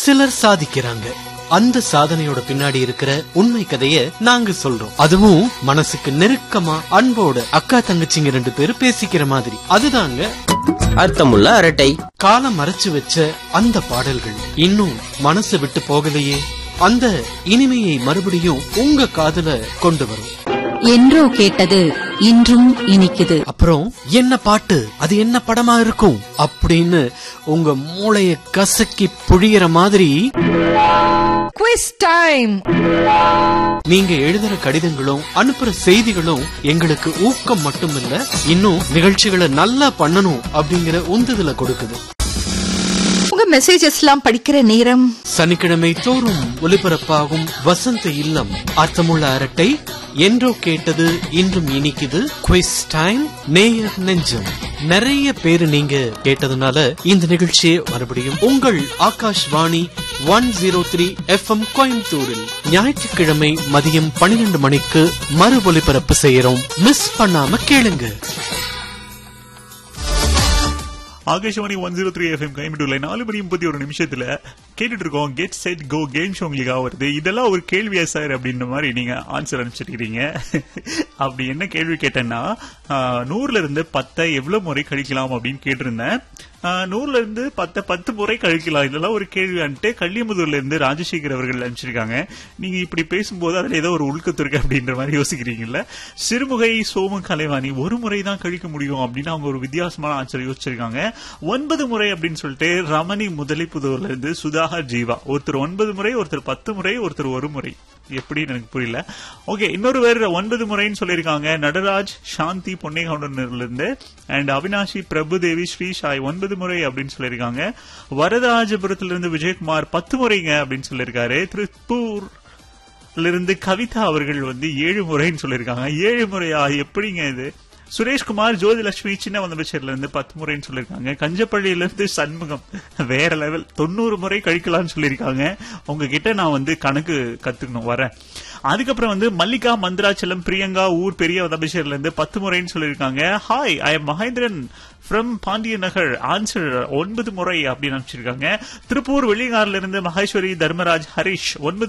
சிலர் சாதிக்கிறாங்க அந்த சாதனையோட பின்னாடி இருக்கிற உண்மை கதைய நாங்க சொல்றோம் அதுவும் மனசுக்கு நெருக்கமா அன்போட அக்கா தங்கச்சிங்க ரெண்டு பேரும் பேசிக்கிற மாதிரி அதுதாங்க அர்த்தமுள்ள அரட்டை காலம் மறைச்சு வச்ச அந்த பாடல்கள் இன்னும் மனசு விட்டு போகலையே அந்த இனிமையை மறுபடியும் உங்க காதுல கொண்டு வரும் என்றோ கேட்டது இன்றும் இனிக்குது அப்புறம் என்ன பாட்டு அது என்ன படமா இருக்கும் அப்படின்னு உங்க மூளைய கசக்கி புழியற மாதிரி குவிஸ் டைம் நீங்க எழுதுற கடிதங்களும் அனுப்புற செய்திகளும் எங்களுக்கு ஊக்கம் மட்டுமில்ல இன்னும் நிகழ்ச்சிகளை நல்லா பண்ணணும் அப்படிங்கிற உந்துதலை கொடுக்குது உங்க மெசேஜஸ் எல்லாம் படிக்கிற நேரம் சனிக்கிழமை தோறும் ஒலிபரப்பாகும் வசந்த இல்லம் அர்த்தமுள்ள அரட்டை என்றோ கேட்டது இன்றும் இனிக்குது குவிஸ் டைம் நேயர் நெஞ்சம் நிறைய பேரு நீங்க கேட்டதுனால இந்த நிகழ்ச்சியை மறுபடியும் உங்கள் Akashvani one zero three FM கோயம்புத்தூரில் ஞாயிற்றுக்கிழமை மதியம் பன்னிரண்டு மணிக்கு மறு ஒலிபரப்பு செய்யறோம் மிஸ் பண்ணாம கேளுங்க Akashvani one zero three FM கைமிட்டுள்ள நாலு மணி முப்பத்தி ஒரு நிமிஷத்துல கேட்டுட்டு இருக்கோம் get set go game show உங்களுக்கு வருது இதெல்லாம் ஒரு கேள்வியா சார் அப்படின்ற மாதிரி நீங்க ஆன்சர் அனுப்பிச்சிருக்கீங்க அப்படி என்ன கேள்வி கேட்டேன்னா ஆஹ், நூறுல இருந்து பத்தை எவ்வளவு முறை கழிக்கலாம் அப்படின்னு கேட்டிருந்தேன் ஆஹ், நூறுல இருந்து பத்தை பத்து முறை கழிக்கலாம் இதெல்லாம் ஒரு கேள்வியான்ட்டு கள்ளியமுதூர்ல இருந்து ராஜசேகர் அவர்கள் அனுப்பிச்சிருக்காங்க நீங்க இப்படி பேசும்போது அதுல ஏதோ ஒரு உள்கத்து இருக்கு அப்படின்ற மாதிரி யோசிக்கிறீங்கல்ல சிறுமுகை சோம கலைவாணி ஒரு முறை தான் கழிக்க முடியும் அப்படின்னு அவங்க ஒரு வித்தியாசமான ஆன்சர் யோசிச்சிருக்காங்க ஒன்பது முறை அப்படின்னு சொல்லிட்டு ரமணி முதலிப்புதூர்ல இருந்து சுதாகர் ஜீவா ஒருத்தர் ஒன்பது முறை ஒருத்தர் பத்து முறை ஒருத்தர் ஒரு முறை எப்படின்னு எனக்கு புரியல ஓகே இன்னொரு பேர் ஒன்பது முறைன்னு சொல்லியிருக்காங்க நடராஜ் சாந்தி பொன்னைகவுண்டன்ல இருந்து அண்ட் அவினாஷி பிரபுதேவி ஸ்ரீஷாய் ஒன்பது முறை அப்படின்னு சொல்லியிருக்காங்க வரதராஜபுரத்துல இருந்து விஜயகுமார் பத்து முறைங்க அப்படின்னு சொல்லியிருக்காரு திருப்பூர் இருந்து கவிதா அவர்கள் வந்து ஏழு முறைன்னு சொல்லியிருக்காங்க ஏழு முறையா எப்படிங்க இது சுரேஷ்குமார் ஜோதிலட்சுமி சின்ன வந்தபட்சர்ல இருந்து பத்து முறைன்னு சொல்லியிருக்காங்க கஞ்சப்பள்ளியில இருந்து சண்முகம் வேற லெவல் தொண்ணூறு முறை கழிக்கலாம்னு சொல்லியிருக்காங்க உங்ககிட்ட நான் வந்து கணக்கு கத்துக்கணும் வரேன் அதுக்கப்புறம் வந்து மல்லிகா மந்திராச்சலம் பிரியங்கா ஊர் பெரிய வதபிஷர்ல இருந்து பத்து முறைன்னு சொல்லியிருக்காங்க hi I am Mahendran from Pandiya Nagar answer ஒன்பது முறை அப்படின்னு அனுப்பிச்சிருக்காங்க திருப்பூர் வெளியாறுல இருந்து மகேஸ்வரி தர்மராஜ் ஹரிஷ் ஒன்பது